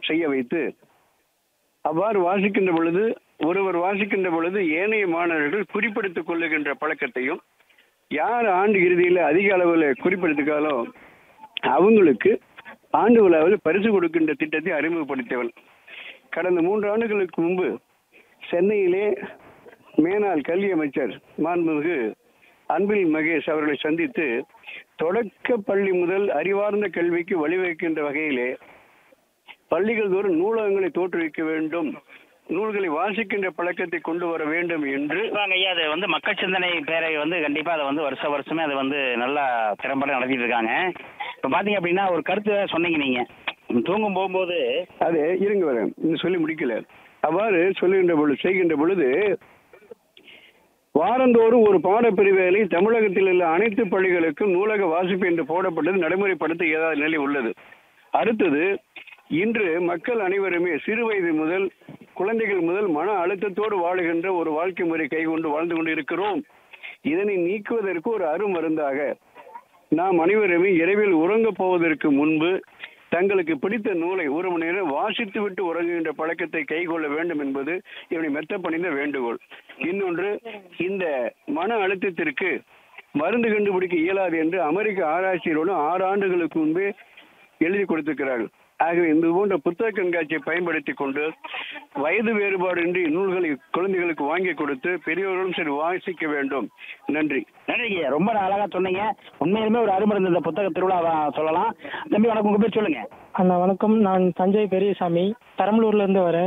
செய்ய வைத்து அவ்வாறு வாசிக்கின்ற பொழுது ஒருவர் வாசிக்கின்ற பொழுது ஏனைய மாணவர்கள் குறிப்பெடுத்துக் கொள்ளுகின்ற பழக்கத்தையும் யார் ஆண்டு இறுதியில் அதிக அளவில் குறிப்பெடுத்துக்காலோ அவங்களுக்கு ஆண்டு விழாவில் பரிசு கொடுக்கின்ற திட்டத்தை அறிமுகப்படுத்தியவன் கடந்த மூன்று ஆண்டுகளுக்கு முன்பு சென்னையிலே மேனாள் கல்வி அமைச்சர் மாண்புமிகு அன்பில் மகேஷ் அவர்களை சந்தித்து தொடக்க பள்ளி முதல் அறிவார்ந்த கல்விக்கு வழிவகுக்கின்ற வகையிலே பள்ளிகள் தோறும் நூலகங்களை தோற்றுவிக்க வேண்டும் நூல்களை வாசிக்கின்ற பழக்கத்தை கொண்டு வர வேண்டும் என்று கண்டிப்பாங்க ஐயா அது வந்து மக்கள் சிந்தனை பேரை வந்து கண்டிப்பா அதை வந்து வருஷ வருஷமே அதை வந்து நல்லா திறம்பட நடத்திட்டு இருக்காங்க இப்போ பாத்தீங்க அப்படின்னா ஒரு கருத்து சொன்னீங்க நீங்க தூங்கும் போகும்போது அது இருங்க வரேன் இன்னும் சொல்லி முடிக்கல அவ்வாறு சொல்லுகின்ற பொழுது செய்கின்ற பொழுது வாரந்தோறும் ஒரு பாடப்பிரிவுகளை தமிழகத்தில் உள்ள அனைத்து பள்ளிகளுக்கும் நூலக வாசிப்பு என்று போடப்பட்டது நடைமுறைப்படுத்த ஏதாவது நிலை உள்ளது அடுத்தது இன்று மக்கள் அனைவருமே சிறு வயது முதல் குழந்தைகள் முதல் மன அழுத்தத்தோடு வாழுகின்ற ஒரு வாழ்க்கை முறை கைகொண்டு வாழ்ந்து கொண்டு இருக்கிறோம் இதனை நீக்குவதற்கு ஒரு அருமருந்தாக நாம் அனைவருமே இரவில் உறங்கப் போவதற்கு முன்பு தங்களுக்கு பிடித்த நூலை ஒரு மணி நேரம் வாசித்து விட்டு உறங்குகின்ற பழக்கத்தை கைக்கொள்ள வேண்டும் என்பது இவனை மெத்த பணிந்த வேண்டுகோள் இன்னொன்று இந்த மன அழுத்தத்திற்கு மருந்து கண்டுபிடிக்க இயலாது என்று அமெரிக்க ஆராய்ச்சியரோடு ஆறு ஆண்டுகளுக்கு முன்பே எழுதி கொடுத்திருக்கிறார்கள் ஆகவே இந்த போன்ற புத்தக கண்காட்சியை பயன்படுத்தி கொண்டு வயது வேறுபாடின்றி நூல்களை குழந்தைகளுக்கு வாங்கி கொடுத்து பெரியவர்களும் சரி வாசிக்க வேண்டும் நன்றி நன்றிங்க ஐயா ரொம்ப அழகா சொன்னீங்க உண்மையிலுமே ஒரு அருமருந்து இந்த புத்தக திருவிழா வ- சொல்லலாம் தம்பி வணக்கம் உங்க பேர் சொல்லுங்க அண்ணா வணக்கம் நான் சஞ்சய் பெரியசாமி பெரம்பலூர்ல இருந்து வரேன்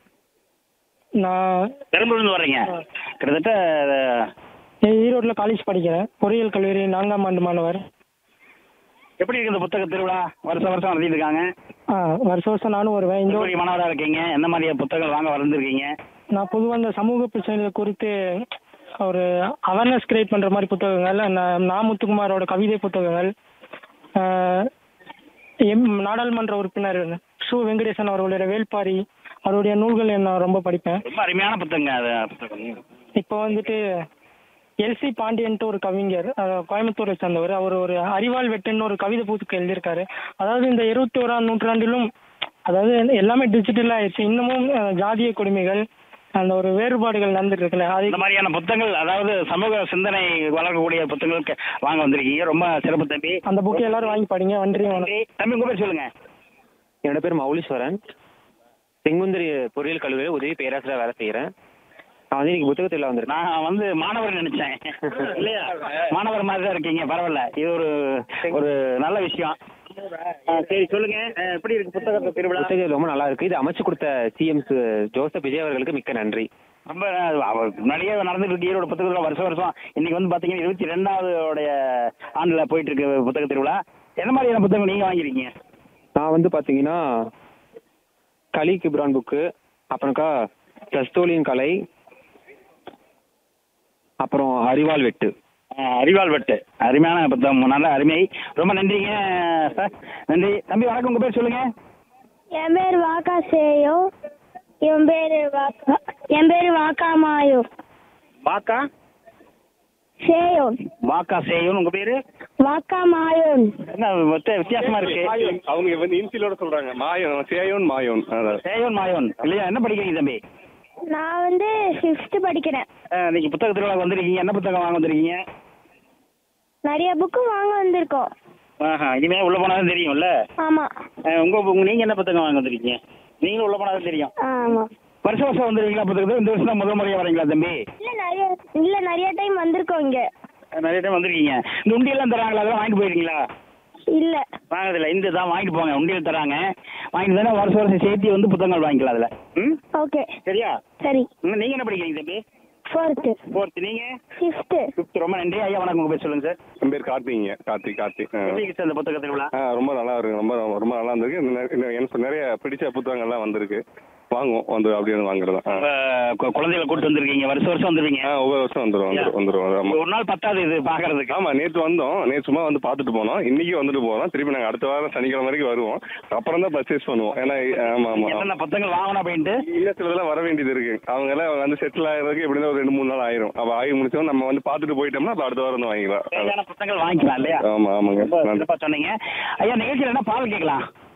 நான் பெரம்பலூர்ல இருந்து வர்றீங்க கிட்டத்தட்ட ஈ- ஈரோட்ல காலேஜ் படிக்கிறேன் பொறியியல் கல்லூரி நான்காம் ஆண்டு மாணவர் எப்படி இருக்கு இந்த புத்தக திருவிழா வருஷம் வருஷம் நடத்திட்டு இருக்காங்க ஆ வருஷம் வருஷம் நானும் வருவேன் இந்த எந்த மாணவராக இருக்கீங்க எந்த மாதிரி புத்தகங்கள் வாங்க வந்திருக்கீங்க நான் பொதுவாக இந்த சமூக பிரச்சனைகள் குறித்து ஒரு அவேர்னஸ் கிரியேட் பண்ற மாதிரி புத்தகங்கள் நான் நா முத்துக்குமாரோட கவிதை புத்தகங்கள் ஆ, எம் நாடாளுமன்ற உறுப்பினர் சு வெங்கடேசன் அவர்களுடைய வேள்பாரி அவருடைய நூல்கள் நான் ரொம்ப படிப்பேன் ரொம்ப அருமையான புத்தகங்க அது புத்தகம் இப்போ வந்துட்டு எல்சி பாண்டியன்ட்டு ஒரு கவிஞர் அஹ், கோயம்புத்தூரை சேர்ந்தவர் அவர் ஒரு அறிவால் வெட்டுன்னு ஒரு கவிதை புத்தகம் எழுதியிருக்காரு அதாவது இந்த இருபத்தி ஓராம் நூற்றாண்டிலும் அதாவது எல்லாமே டிஜிட்டல் ஆயிடுச்சு இன்னமும் அஹ், ஜாதிய கொடுமைகள் அந்த ஒரு வேறுபாடுகள் நடந்துட்டு இருக்குல்ல அது இந்த மாதிரியான புத்தகங்கள் அதாவது சமூக சிந்தனை வளர்க்கக்கூடிய புத்தகங்களுக்கு வாங்க வந்திருக்கீங்க ரொம்ப சிறப்பு தம்பி அந்த புக்கை எல்லாரும் வாங்கி படிங்க நன்றி வணக்கம் நன்றி. தம்பி உங்க பேர் சொல்லுங்க என்னோட பேர் மௌலீஸ்வரன் செங்குந்தரி பொறியியல் கல்லூரியில் உதவி பேராசிரியர் வேலை செய்கிறேன் நான் வந்து இன்னைக்கு புத்தகத்தில் வந்திருக்கேன் நான் வந்து மாணவர் நினைச்சேன் இல்லையா மாணவர் மாதிரி தான் இருக்கீங்க பரவாயில்ல இது ஒரு ஒரு நல்ல விஷயம் ஆ, சரி சொல்லுங்க ஆ, எப்படி இருக்கு புத்தகத்தை திருவிழா புத்தகம் ரொம்ப நல்லா இருக்கு இது அமைச்சு கொடுத்த சிஎம்ஸ் ஜோசப் விஜய் அவர்களுக்கு மிக்க நன்றி ரொம்ப அவர் முன்னாடியே நடந்துட்டு இருக்கு ஈரோடு புத்தகத்தில் வருஷம் வருஷம் இன்னைக்கு வந்து பாத்தீங்கன்னா இருபத்தி ரெண்டாவது உடைய ஆண்டுல போயிட்டு இருக்கு புத்தக திருவிழா என்ன மாதிரியான புத்தகம் நீங்க வாங்கிருக்கீங்க நான் வந்து பார்த்தீங்கன்னா கலி கிப்ரான் புக்கு அப்புறம்க்கா தஸ்தோலியின் கலை அப்புறம் அறிவால் வெட்டு ஆ, அறிவாள் வெட்டு அருமையான புத்தகம் நல்ல அருமை ரொம்ப நன்றிங்க சார் நன்றி தம்பி வணக்கம் உங்க பேர் சொல்லுங்க என் பேர் வாக்கா சேயோ என் பேர் வாக்கா என் பேர் வாக்கா மாயோ வாக்கா சேயோ வாக்கா சேயோன் உங்க பேரு வாக்கா மாயோன் என்ன வித்த- வித்தியாசமா இருக்கு அவங்க வந்து இன்சிலோட சொல்றாங்க மாயோன் சேயோன் மாயோன் அதான் சேயோன் மாயோன் இல்லையா என்ன படிக்கிறீங்க தம்பி நான் வந்து ஃபிஃப்த்து படிக்கிறேன் ஆ, இன்னைக்கு புத்தக திருவிழா வந்திருக்கீங்க என்ன புத்தகம் வாங்க வந்திருக்கீங்க நிறைய புக்கு வாங்க வந்திருக்கோம் ஆஹா இனிமே உள்ள போனாதான் தெரியும்ல ஆமாம் ஆ, உங்க உங்க நீங்க என்ன புத்தகம் வாங்க வந்திருக்கீங்க நீங்களும் உள்ள போனாதான் தெரியும் ஆமாம் வருஷம் வருஷம் வந்துருக்கீங்களா புத்தகத்துக்கு இந்த வருஷம் தான் முதல் முறையா வரீங்களா தம்பி இல்லை நிறைய இல்லை நிறைய டைம் வந்திருக்கோம் இங்கே ஆ, நிறைய டைம் வந்திருக்கீங்க இந்த உண்டியெல்லாம் தராங்களா அதெல்லாம் வாங்கிட்டு போயிருக்கீங்களா இல்லை வாங்குறதில்ல இந்த தான் வாங்கிட்டு போங்க உண்டியல் தராங்க வாங்கிட்டு தானே வருஷம் வருஷம் சேர்த்து வந்து புத்தகங்கள் வாங்கிக்கலாம் அதில் ம் ஓகே சரியா சரி ம், நீங்க என்ன படிக்கிறீங்க தம்பி ஃபோர்த்து ஃபோர்த் நீங்க ஃபிஃப்த்து ஃபிஃப்த் ரொம்ப நன்றி ஐயா வணக்கம் உங்க பேர் சொல்லுங்க சார் என் பேர் கார்த்திங்க கார்த்திக் கார்த்திக் ஆ. எப்படி இருக்கு சார் இந்த புத்தக திருவிழா ஆ ரொம்ப நல்லா இருக்கு ரொம்ப ரொம்ப நல்லா இருந்திருக்கு இன்னும் இன்னும் எனக்கு நிறைய பிடிச்ச புத்தகங்கள்லாம் வந்திருக்கு வாங்குவோம் வந்து அப்படியே வாங்குறது ஆ உங்க கு- குழந்தைகளை கூட்டு வந்திருக்கீங்க வருஷம் வருஷம் வந்துருவீங்க ஆ ஒவ்வொரு வருஷம் வந்துடும் வந்துடும் வந்துடும் ஆமாம் ஒரு நாள் பத்தாது இது பாக்குறதுக்கு ஆமா நேற்று வந்தோம் நேற்று சும்மா வந்து பார்த்துட்டு போனோம் இன்னைக்கு வந்துட்டு போறோம் திருப்பி நாங்கள் அடுத்த வாரம் சனிக்கிழமை வரைக்கும் வருவோம் அப்புறம் தான் பர்ச்சேஸ் பண்ணுவோம் ஏன்னா ஆமா ஆமா என்னென்ன புத்தகங்கள் வாங்கணும் அப்படின்ட்டு இன்னும் சிலதெல்லாம் வர வேண்டியது இருக்கு அவங்க எல்லாம் வந்து செட்டில் ஆகிறதுக்கு எப்படி இருந்தாலும் ஒரு ரெண்டு மூணு நாள் ஆயிரும் அப்போ ஆகி முடிச்சோம் நம்ம வந்து பார்த்துட்டு போயிட்டோம்னா அப்போ அடுத்த வாரம் வந்து வாங்கிக்கலாம் தேவையான புத்தகங்கள் வாங்கிக்கலாம் இல்லையா ஆமா ஆமாங்க ரொம்ப நன்றி சிறப்பா சொன்னீங்க ஐயா நிகழ்ச்சியில் என்ன பாடல் கேட்கலாம்